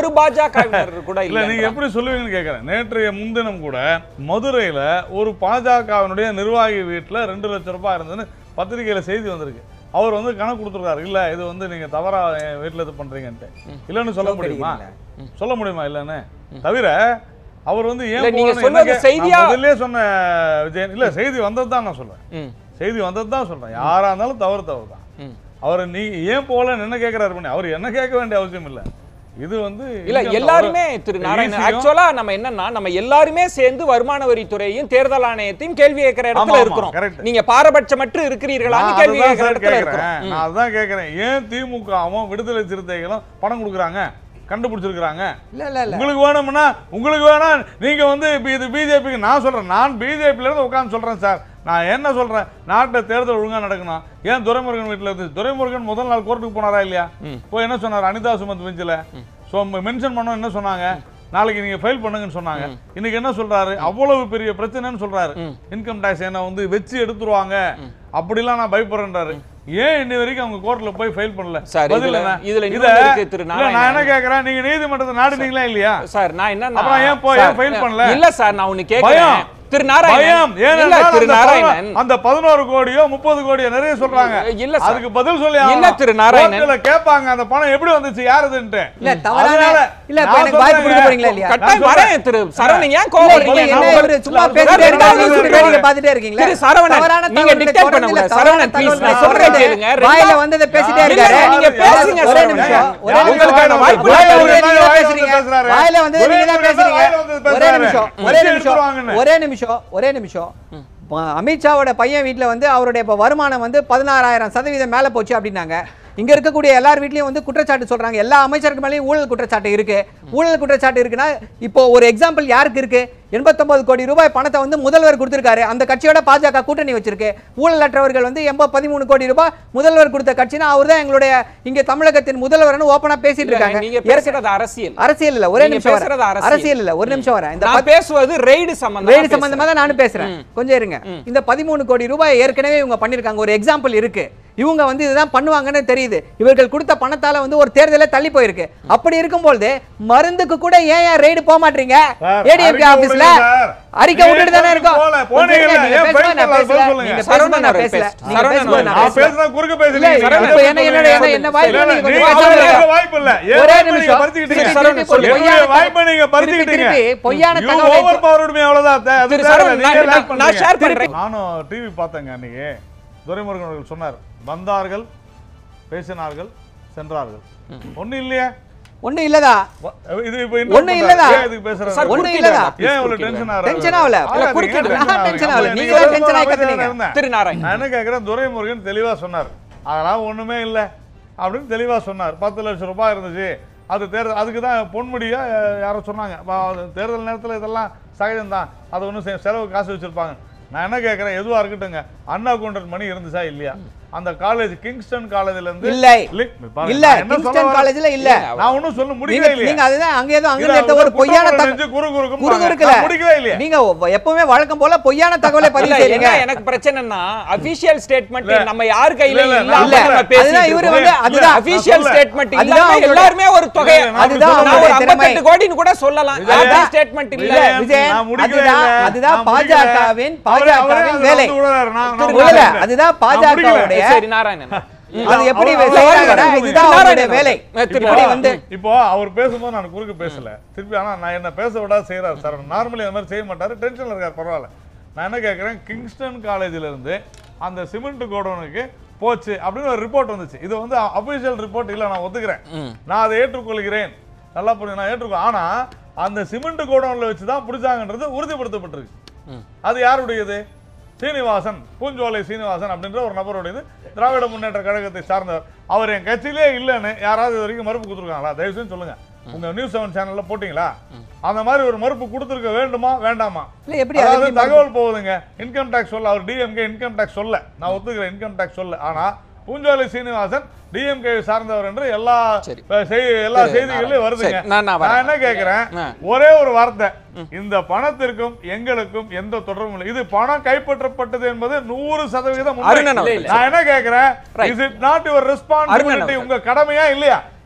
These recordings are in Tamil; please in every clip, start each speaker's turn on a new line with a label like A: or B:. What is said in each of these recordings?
A: ஒரு பாஜகவினர் கூட
B: இல்ல நீங்க
A: இல்ல
B: எப்படி சொல்லுவீங்கன்னு கேக்குறேன் நேற்றைய முன்தினம் கூட மதுரையில ஒரு பாஜகவினுடைய நிர்வாகி வீட்டுல ரெண்டு லட்சம் ரூபாய் இருந்ததுன்னு பத்திரிகையில செய்தி வந்திருக்கு அவர் வந்து கணக்கு கொடுத்துருக்காரு இல்ல இது வந்து நீங்க தவறா என் வீட்டுல இது பண்றீங்கன்ட்டு இல்லன்னு சொல்ல முடியுமா சொல்ல முடியுமா இல்லன்னு தவிர அவர் வந்து ஏன்
A: இல்ல, நீங்க
B: போகணும்னு
A: சொல்வது
B: என்ன கே-
A: செய்தியா?
B: நான் முதல்லயே சொன்ன விஜயன் இல்ல செய்தி வந்தது தான் நான் சொல்றேன்
A: ம்,
B: செய்தி வந்தது தான் சொல்றேன் யாரா இருந்தாலும் தவறு தவறு தான்
A: ம்.
B: அவர் நீ ஏன் போகலன்னு என்ன கேட்கிறாரு பண்ணி அவர் என்ன கேட்க வேண்டிய அவசியம் இல்ல இது வந்து
A: இல்ல
B: income
A: எல்லாருமே
B: தவறு.
A: திரு நாராயணன்
B: EC யும்
A: ஆக்சுவலா நம்ம என்னன்னா நம்ம எல்லாருமே சேர்ந்து வருமான வரித்துறையும் தேர்தல் ஆணையத்தையும் கேள்வி கேட்கிற
B: ஆமா,
A: இடத்துல
B: ஆமா,
A: இருக்கிறோம்
B: correct.
A: நீங்க பாரபட்சமற்று இருக்கிறீர்களான்னு
B: நான்
A: கேள்வி
B: அதுதான்
A: கேட்கிற
B: சார்
A: இடத்துல
B: கேட்கிறேன்.
A: இருக்கிறோம்
B: நான் அதான் கேட்கிறேன் ஏன் திமுகவும் விடுதலை சிறுத்தைகளும் பணம் கொடுக்குறாங்க கண்டுபிடிச்சிருக்காங்க
C: இல்ல இல்ல இல்ல
B: உங்களுக்கு வேணும்னா உங்களுக்கு வேணா நீங்க வந்து இப்ப இது பிஜேபிக்கு நான் சொல்றேன் நான் பிஜேபில இருந்து உட்கார்ந்து சொல்றேன் சார் நான் என்ன சொல்றேன் நாட்டில் தேர்தல் ஒழுங்கா நடக்கணும் ஏன் துரைமுருகன் வீட்டுல இருந்து துரைமுருகன் முதல் நாள் கோர்ட்டுக்கு போனாரா இல்லையா போய் என்ன சொன்னார் அனிதா சுமந்த் பெஞ்சில் ஸோ மென்ஷன் பண்ணோம் என்ன சொன்னாங்க நாளைக்கு நீங்க ஃபைல் பண்ணுங்கன்னு சொன்னாங்க இன்னைக்கு என்ன சொல்றாரு அவ்வளவு பெரிய பிரச்சனைன்னு சொல்றாரு இன்கம் டேக்ஸ் என்ன வந்து வச்சு எடுத்துருவாங்க அப்படிலாம் நான் பயப்படுறேன்றாரு ஏன் இன்னி வரைக்கும் அவங்க கோர்ட்ல போய் ஃபைல் பண்ணல
A: சார்,
B: பதில்
A: இதுல-
B: என்ன?
A: இதுல
B: இத-
A: இன்னொன்னு இருக்கு திரு
B: இல்ல, நான் என்ன
A: நாராயணன்.
B: கேக்குறேன் நீங்க நீதிமன்றத்தை நாடுனீங்களா இல்லையா
A: சார் நான் என்ன
B: அப்புறம் ஏன் போய் ஏன் file பண்ணல?
A: இல்ல சார் நான் ஒண்ணு கேக்குறேன்
B: பயம்.
A: திரு
B: பயம்
A: நாராயணன் இல்ல
B: ஏனென்றால்
A: திரு
B: அந்த
A: நாராயணன்
B: பதினோ- அந்த பதினோரு கோடியோ முப்பது கோடியோ நிறைய சொல்றாங்க
A: இல்ல சார்.
B: அதுக்கு பதில் சொல்லி
A: இல்ல
B: ஆகணும்.
A: திரு நாராயணன்.
B: கோர்ட்டுல கேட்பாங்க அந்த பணம் எப்படி வந்துச்சு யாருதுன்ட்டு
C: இல்ல தவறான
B: அதனால
C: இல்ல இப்ப
B: நான்
C: எனக்கு வாய்ப்பு
B: சொல்றேங்க.
C: கொடுக்க போறீங்களா இல்லையா
A: கட்டாயம்
B: நான்
A: வரேன்
B: சொல்றேன்.
A: திரு சரவணன் ஏன்
C: இல்ல,
A: கோவப்படுறீங்க
C: நீங்க என்ன
A: நான்
C: இவரு சும்மா
A: சார்,
C: பேசிட்டே
A: சார்,
C: இருக்காரு,
A: ரெண்டாவது
C: நீங்க
A: சொல்றேன்.
C: வேடிக்கை பார்த்துட்டே இருக்கீங்களா?
A: திரு சரவணன்,
C: தவறான
A: நீங்க
C: தகவல்களை
A: dictate
C: தொடர்ந்து
A: பண்ணக்கூடாது.
C: இல்ல,
A: சரவணன்,
C: தவறான
A: please,
C: தகவல்களை
A: நான் சொல்றேன்
C: தொடர்ந்து
A: கேளுங்க.
C: வாயில
A: ரெண்டா-
C: வந்ததை பேசிட்டே
A: இல்ல,
C: இருக்காரு.
A: நீங்க பேசுங்க,
C: ஒரே
A: சரவணன்.
C: நிமிஷம், ஒரே
B: யாருக்கு
C: நிமிஷம்.
B: வாயில
A: வாய்ப்பு
B: வந்தது?
C: வாயில
B: வாயில
C: வந்தது நீங்க தான்
B: வந்தது
C: பேசுறீங்க.
B: பேசுறாரு.
C: வாயில வந்தது
B: ஒரே
C: நீங்க தான்
B: நிமிஷம்
C: பேசுறீங்க.
B: வாயில வந்தது
C: ஒரே
B: பேசுறாரு.
C: நிமிஷம், ஒரே
B: வச்சு
C: நிமிஷம்,
B: எடுத்துருவாங்கன்னு.
C: ஒரே நிமிஷம், ஒரே நிமிஷம். ப- அமித்ஷாவோட பையன் வீட்ல வந்து அவருடைய இப்ப வருமானம் வந்து பதினாறாயிரம் சதவீதம் மேல போச்சு அப்படின்னாங்க இங்க இருக்கக்கூடிய எல்லார் வீட்லயும் வந்து குற்றச்சாட்டு சொல்றாங்க எல்லா அமைச்சருக்கு மேலேயும் ஊழல் குற்றச்சாட்டு இருக்கு ஊழல் குற்றச்சாட்டு இருக்குன்னா இப்போ ஒரு எக்ஸாம்பிள் யாருக்கு இருக்கு எண்பத்தொன்பது கோடி ரூபாய் பணத்தை வந்து முதல்வர் கொடுத்திருக்காரு அந்த கட்சியோட பாஜக கூட்டணி வச்சிருக்கு ஊழலற்றவர்கள் வந்து எண்பது பதிமூணு கோடி ரூபாய் முதல்வர் கொடுத்த கட்சினா அவர் தான் எங்களுடைய இங்க தமிழகத்தின் முதல்வர்னு ஓப்பனா பேசிட்டு
A: இல்ல,
C: இருக்காங்க
A: நீங்க
C: ஏற்க-
A: பேசுறது அரசியல்
C: அரசியல் இல்ல ஒரே
A: நீங்க
C: நிமிஷம்
A: பேசுறது
C: வரேன்.
A: அரசியல்.
C: அரசியல் இல்ல ஒரு நிமிஷம் வரேன் இந்த
A: நான் பேசுவது ரெய்டு சம்பந்தமா
C: வேடு
A: பேசுறேன்.
C: சம்பந்தமா தான் நானும் பேசுறேன் கொஞ்சம் இருங்க இந்த பதிமூணு கோடி ரூபாய் ஏற்கனவே இவங்க பண்ணிருக்காங்க ஒரு எக்ஸாம்பிள் இருக்கு இவங்க வந்து இதுதான் பண்ணுவாங்கன்னு தெரியுது இவர்கள் கொடுத்த பணத்தால வந்து ஒரு தேர்தலே தள்ளி போயிருக்கு அப்படி இருக்கும்போது மருந்துக்கு கூட ஏன் ஏன் ரெய்டு போக மாட்டீங்க
B: சார்,
C: ஏடிஎம்கே
B: அறிக்கை
C: ஆபீஸ்ல
B: விடுங்க சார்.
C: அறிக்கை
B: நீங்க
C: விட்டுட்டு தானே இருக்கோம்
B: போல,
C: கொஞ்சம் இருங்க,
B: போனீங்கல்ல,
C: நீங்க
B: ஏன்
C: பேசும்போது
B: ஃபைல்
C: நான்
B: பண்ணல,
C: பேசல.
B: சொல்லுங்க.
C: நீங்க
A: சரவணன்
C: பேசும்போது நான்
A: அவர்கள்
C: பேசல.
A: பேச-
C: நீங்க
A: சரவணன்
C: பேசும்போது நான்
B: நான்
C: பேசல.
B: பேசுனா குறுக்க
C: இல்ல,
B: பேசுறீங்க
C: இப்ப
B: சரவணன்
C: என்ன- என்னோட-
B: சொல்லுங்க.
C: என்ன வாய்ப்பு
B: இல்ல, இல்ல,
C: நீங்க
B: நீங்க
C: கொஞ்சம்
B: பேசுறது
C: பேசுங்க.
B: வாய்ப்பு இல்ல. என்
C: ஒரே
B: வாய்ப்பை நீங்க
C: நிமிஷம்.
B: பறிச்சுக்கிட்டீங்க.
C: திருப்பி
A: சரவணன்
C: திருப்பி
A: சொல்லுங்க.
C: பொய்யான
B: என்னுடைய வாய்ப்பை நீங்க
C: திருப்பி
B: பறிச்சுக்கிட்டீங்க.
C: திருப்பி பொய்யான
B: You
C: தகவலை
B: overpowered me, அவ்வளவுதான். அது
A: திரு
B: தேவை,
A: சரவணன்,
B: நீங்க
A: நான்
B: lag
A: நான் நான்
B: பண்றீங்க.
A: ஷேர் பண்றேன்
B: நானும் டிவி பார்த்தேங்க அன்னைக்கு துரைமுருகன் அவர்கள் சொன்னார் வந்தார்கள் பேசினார்கள் சென்றார்கள் ஒண்ணு இல்லையே
C: ஒண்ணும் இல்லதா
B: வ- இது இப்ப
C: ஒண்ணும்
B: இன்னொரு
C: இல்லதா.
B: ஏன் இதுக்கு பேசுறாரு?
A: சார்,
C: ஒண்ணும்
A: குறுக்கிட
C: இல்லதா.
A: வேண்டாம்.
B: ஏன் இவ்வளவு
A: குறுக்கிட
B: டென்ஷன்
A: வேண்டாம்.
B: ஆகுறாரு?
C: டென்ஷன் ஆகல.
B: ஆகாதீங்க,
A: குறுக்கிட
B: டென்ஷன்
C: நான்
B: ஆகாதீங்க.
C: டென்ஷன் ஆகல.
B: அப்ப
C: நீங்க
B: நீங்க
C: தான் டென்ஷன் ஆகி
B: அமைதியா
C: கத்துனீங்க.
B: இருந்தேன்.
A: திரு நாராயணன்
B: நான் என்ன கேட்கிறேன் துரைமுருகன் தெளிவா சொன்னார் அதெல்லாம் ஒண்ணுமே இல்லை அப்படின்னு தெளிவா சொன்னார் பத்து லட்சம் ரூபாய் இருந்துச்சு அது தேர்தல் அதுக்கு தான் பொன்முடியா அஹ், யாரோ சொன்னாங்க அப்ப அது தேர்தல் நேரத்தில் இதெல்லாம் சகஜம்தான் அது ஒன்றும் செலவு காசு வச்சிருப்பாங்க நான் என்ன கேட்குறேன் எதுவா இருக்கட்டுங்க அண்ணா கவுண்டர் மணி இருந்துச்சா இல்லையா அந்த காலேஜ் கிங்ஸ்டன் காலேஜ்ல இருந்து
C: இல்லை.
B: லி- பாருங்க,
C: இல்ல
B: நான் என்ன சொல்ல
C: கிங்ஸ்டன்
B: வரேன்?
C: காலேஜ்ல இல்ல
B: நான் ஒன்றும் சொல்ல
C: நீங்க
B: முடியவே இல்லையா
C: நீங்க அதுதான் அங்க ஏதோ அங்க
B: இல்ல,
C: எடுத்த
B: அவர்
C: ஒரு பொய்யான
B: குற்றம்
C: தகவல்
B: நெஞ்சு குறு குறுக்கும்
C: குறுகு
B: பாங்க.
C: இருக்குல்ல
B: நான் முடிக்கவே இல்லையா
C: நீங்க எப்பவுமே வழக்கம் போல பொய்யான தகவலை பதிவு
A: இல்ல,
C: செய்றீங்க
A: என்ன எனக்கு பிரச்சனைன்னா அபிஷியல் ஸ்டேட்மெண்ட்
B: இல்ல.
A: நம்ம யார் கையில
B: இல்ல, இல்ல,
A: இல்லாம
B: நான்
A: நம்ம
B: சொல்றேன்.
A: பேசிட்டு
C: அதுதான் இவரு
A: இருக்கோம்.
C: வந்து அதுதான்
A: அபிஷியல்
B: நான்
A: ஸ்டேட்மெண்ட்
C: அதுதான்
A: இல்லாம
C: அவங்களுடைய-
A: எல்லாருமே ஒரு தொகை
B: இல்ல, நான்
C: அதுதான்
B: சொல்றேன்.
A: நான் ஒரு
C: அவங்களுடைய திறமை.
A: 58 கோடின்னு கூட சொல்லலாம்
B: விஜயன்,
A: அதான் ஸ்டேட்மெண்ட் இல்ல
B: விஜயன்,
C: விஜயன்,
B: நான் முடிக்கவே
C: அதுதான்
B: இல்லை.
C: அதுதான்
B: நான் முடிக்கல.
C: பாஜகவின்
B: அவரே- அவரே
C: பாஜகவின்
B: அதுல
C: வேலை
B: வந்து விடுறாரு. நான்- நான்
C: உள்ள,
B: முடிக்கல.
C: அதுதான்
B: நான் முடிக்கல.
C: பாஜகவுடைய
A: சரி நாராயணன்
C: அது எப்படி
B: அவர்
C: செய்யறாங்கன்னா
B: அவர்
C: இதுதான் அவருடைய
A: நாராயணன்
C: வேலை
A: அவர்கள்.
C: இப்படி வந்து
B: இப்போ அவர் பேசும்போது நான் குறுக்க பேசல திருப்பி ஆனா நான் என்ன பேச விடாத செய்யறாரு சார் நார்மலி அந்த மாதிரி செய்ய மாட்டாரு டென்ஷன்ல இருக்காரு பரவாயில்ல நான் என்ன கேட்கறேன் கிங்ஸ்டன் காலேஜ்ல இருந்து அந்த சிமெண்ட் கோடவுனுக்கு போச்சு அப்படின்னு ஒரு ரிப்போர்ட் வந்துச்சு இது வந்து அபிஷியல் ரிப்போர்ட் இல்ல நான் ஒத்துக்கிறேன் நான் அதை ஏற்றுக்கொள்கிறேன் நல்லா புரியும் நான் ஏற்றுக்கோ ஆனா அந்த சிமெண்ட் கோடவுன்ல வச்சு தான் பிடிச்சாங்கன்றது உறுதிப்படுத்தப்பட்டிருக்கு அது யாருடையது சீனிவாசன் பூஞ்சோலை சீனிவாசன் அப்படின்ற ஒரு நபருடையது திராவிட முன்னேற்ற கழகத்தை சார்ந்தவர் அவர் என் கட்சியிலே இல்லைன்னு யாராவது இது வரைக்கும் மறுப்பு கொடுத்துருக்காங்களா தயவு செஞ்சு சொல்லுங்க உங்க நியூஸ் செவன் சேனல்ல போட்டீங்களா அந்த மாதிரி ஒரு மறுப்பு கொடுத்துருக்க வேண்டுமா வேண்டாமா
C: இல்ல எப்படி
B: அதாவது
C: அதை எப்படி
B: தகவல் போகுதுங்க இன்கம் டாக்ஸ் சொல்ல அவர் டிஎம்கே இன்கம் டாக்ஸ் சொல்ல நான் ஒத்துக்கிறேன் இன்கம் டாக்ஸ் சொல்ல ஆனா பூஞ்சோலை சீனிவாசன் டிஎம்கே சார்ந்தவர் என்று எல்லா
A: சரி.
B: அஹ், செய்- எல்லா
A: சரி,
B: செய்திகளையும் வருதுங்க
A: சரி, நான் நான் வரேன்.
B: நான் என்ன கேட்கிறேன்
A: ஆ.
B: ஒரே ஒரு வார்த்தை இந்த பணத்திற்கும் எங்களுக்கும் எந்த தொடர்பும் இல்லை இது பணம் கைப்பற்றப்பட்டது என்பது நூறு சதவீதம் உண்மை.
A: அருணன் அவர்கள்.
B: நான் என்ன கேட்கிறேன்
A: Right.
B: Is it not your
A: Arunan
B: responsibility
A: அவர்கள்.
B: உங்க கடமையா இல்லையா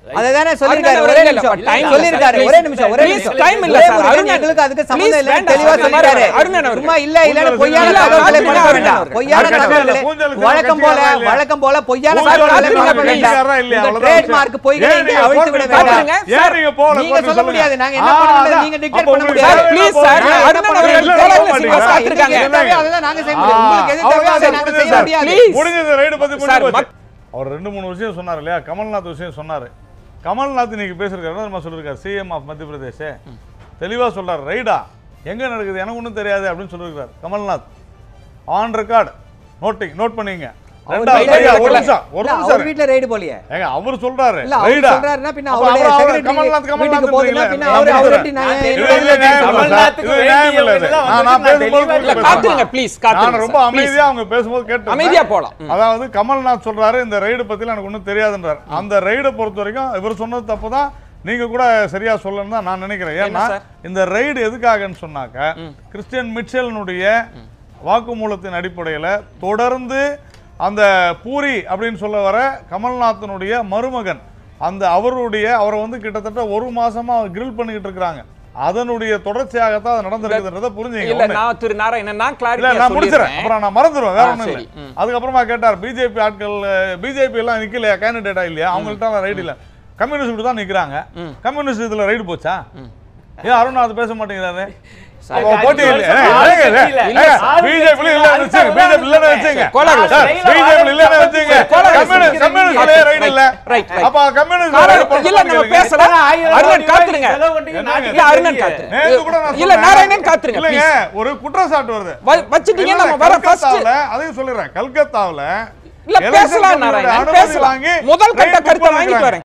C: அதுதானே சொல்லிருக்காரு
A: அருண்
C: ஒரே
A: இல்ல,
C: நிமிஷம்
A: இல்ல, time இல்ல
C: சொல்லிருக்காரு
A: sir,
C: ஒரே
A: please.
C: நிமிஷம் ஒரே
A: Please,
C: நிமிஷம்
A: time இல்ல
C: ஒரே
A: sir,
C: ஒரு
A: அருண்
C: எங்களுக்கு அதுக்கு சம்பந்தம்
A: please,
C: இல்ல
A: வேண்டாம்
C: தெளிவா
A: sir,
C: சொல்லிருக்காரு
A: அருண் அவர்கள்.
C: சும்மா இல்ல இல்ல
B: பூஞ்சல்
C: பொய்யான
B: இல்ல,
C: தகவல்களை
A: அருண்
C: பரப்ப
A: அவர்கள்.
C: வேண்டாம் பொய்யான
B: அருண்
C: தகவல்களை
B: பூஞ்சல்
C: வழக்கம் போல
B: கட்சியாரா இல்லையா?
C: வழக்கம் போல பொய்யான
B: பூஞ்சல்
C: தகவல்களை
A: கட்சியாரா
C: பரப்ப
A: இல்லையா?
C: வேண்டாம்
B: இல்லையா?
C: இந்த
B: அவ்வளவுதான்
C: ட்ரேட்மார்க் பொய்களை
B: ஏன்
C: இங்க
B: நீங்க
C: அவிழ்த்து
B: கோர்ட்டுக்கு
C: விட வேண்டாம்
A: பாத்துருங்க.
B: ஏன் நீங்க போகல
C: நீங்க
B: கோர்ட்டுக்கு
C: சொல்ல
B: சொல்லுங்க.
C: முடியாது நாங்க என்ன
B: ஆ,
C: பண்ணணும்
B: அதான்.
C: நீங்க டிக்டேட்
B: அப்ப
C: பண்ண
B: உங்களுக்கு
C: முடியாது
B: தேவையான
A: Please,
B: போது
A: sir,
B: ஏன்
A: அருண்
B: என்ன
A: அவர்கள்
B: பண்ணீங்க?
A: தேவையான
B: என்ன
A: செய்ய
B: பண்ணீங்க?
A: காத்திருக்காங்க.
C: எது தேவையோ அதுதான் நாங்க செய்ய முடியும்
B: ஆ,
C: உங்களுக்கு எது தேவையோ அதை
B: அவ்வளவுதான்
C: நாங்க
B: முடிஞ்சது
C: செய்ய
B: சார்.
C: முடியாது
A: Please.
B: முடிஞ்சது ரைடு பத்தி
A: சார்,
B: முடிஞ்சு
A: மக்-
B: போச்சு. அவர் ரெண்டு மூணு விஷயம் சொன்னார் இல்லையா கமல்நாத் விஷயம் சொன்னாரு கமல்நாத் இன்னைக்கு பேசிருக்காரு நம்ம சொல்லிருக்காரு சிஎம் ஆஃப் மத்திய பிரதேஷ் தெளிவா சொல்றாரு ரைடா எங்க நடக்குது எனக்கு ஒன்றும் தெரியாது அப்படின்னு சொல்லிருக்காரு Kamalnath on record noting note பண்ணீங்க ரெண்டாவது
C: வீட்ல
B: ஐயா, ஒரு
C: இல்ல,
B: நிமிஷம் ஒரு
C: இல்ல,
B: நிமிஷம்
C: அவர் வீட்ல ரைடு போலியே
B: ஏங்க அவர் சொல்றாரு
C: இல்ல அவர்
B: ரைடா
C: சொல்றாருன்னா பின்ன
B: அப்ப
C: அவருடைய
B: அவரு- அவரு
C: secretary
B: கமல்நாத்
C: வீட்டுக்கு
B: கமல்நாத்
C: போகுதுன்னா பின்ன
B: நான்
C: அவரு அவரை
B: பேசுறேன்.
C: எப்படி நான்
B: இது
C: என்ன
B: இது நியாயம் இல்ல சார்.
D: கமல்நாத்துக்கு
B: இது நியாயம் இல்ல இது.
D: வேண்டியவங்க
B: நான் நான்
D: எல்லாம்
B: பேசும்போது
D: தெளிவா
B: கூட
D: இல்ல,
A: காத்துருங்க
B: பேசுறேன்.
A: ப்ளீஸ் காத்துருங்க
B: நான் ரொம்ப
A: sir, please.
B: அமைதியா அவங்க பேசும்போது கேட்டு
A: அமைதியா போலாம் ம்.
B: அதாவது கமல்நாத் சொல்றாரு இந்த ரைடு பத்தில எனக்கு ஒன்றும் தெரியாதுன்றார் அந்த ரைடை பொறுத்த வரைக்கும் இவர் சொன்னது தப்பு தான் நீங்க கூட சரியா சொல்லணும் தான் நான் நினைக்கிறேன்
A: என்ன
B: ஏன்னா
A: சார்?
B: இந்த ரைடு எதுக்காகன்னு சொன்னாக்க கிறிஸ்டியன் மிச்சலினுடைய வாக்குமூலத்தின் அடிப்படையில தொடர்ந்து அந்த பூரி அப்படின்னு சொல்ல வர கமல்நாத்தினுடைய மருமகன் அந்த அவருடைய அவரை வந்து கிட்டத்தட்ட ஒரு மாசமா கிரில் பண்ணிக்கிட்டு இருக்கிறாங்க அதனுடைய தொடர்ச்சியாகத்தான் அது நடந்திருக்குதுன்றத புரிஞ்சுங்க
A: இல்ல
B: ஒண்ணு.
A: நான் திரு நாராயணன் நான்
B: இல்ல
A: கிளாரிட்டியா
B: நான் முடிச்சிடறேன்
A: சொல்லிடுறேன்
B: அப்புறம் நான் மறந்துடுவேன் வேற
A: ஆ,
B: ஒண்ணும்
A: சரி,
B: இல்ல
A: ம்.
B: அதுக்கப்புறமா கேட்டார் பிஜேபி ஆட்கள் பிஜேபி எல்லாம் நிக்கலையா கேண்டிடேட்டா இல்லையா அவங்கள்ட்ட ரைடு இல்ல கம்யூனிஸ்ட் தான் நிக்கிறாங்க கம்யூனிஸ்ட் இதுல ரைடு போச்சா ஏன் அருண் அது பேச மாட்டேங்கிறாரு அப்போ போட்டி இல்லையா? ஏய், ஏய், ஏய்,
A: இல்ல
B: ஏய்,
A: சார்.
B: BJP ல இல்லைன்னு வச்சுங்க, BJP இல்லைன்னு வச்சுங்க.
A: கோலாறு
B: சார்,
D: சார்.
B: BJP ல இல்லைன்னு வச்சுங்க.
A: கோலாறு
B: கம்யூனிஸ்ட் கம்யூனிஸ்ட்லயே ரைடு இல்ல.
A: Right, right.
B: அப்ப கம்யூனிஸ்ட்
A: காரணம்
B: ரைடு பண்ண
A: இல்ல நம்ம
B: மாட்டேங்கிறீங்க.
A: பேசலாம்
D: ஆயிரம்
A: அருணன்
D: கோடி
A: காத்துருங்க
D: செலவு பண்ணி
B: என்னங்க?
D: நாட்டுக்கு
A: இல்ல அருணன்
D: தெரியும்.
A: காத்துருங்க
B: நேத்து கூட நான்
A: இல்ல
B: சொன்னேன்.
A: நாராயணன் காத்துருங்க
B: இல்லைங்க
A: please.
B: ஒரு குற்றச்சாட்டு வருது
A: வ- வச்சுட்டீங்க
B: இல்ல,
A: நம்ம வர ஃபர்ஸ்ட்
B: கல்கத்தாவுல, அதையும் சொல்லிடுறேன் கல்கத்தாவுல
A: இல்ல
B: election
A: பேசலாம்
B: commission
A: நாராயணன்
B: அனுமதி
A: பேசலாம்
B: வாங்கி
A: முதல் கட்ட
B: raid book
A: கருத்தை வாங்கிட்டு
B: பண்ணிருக்காங்க.
A: வரேன்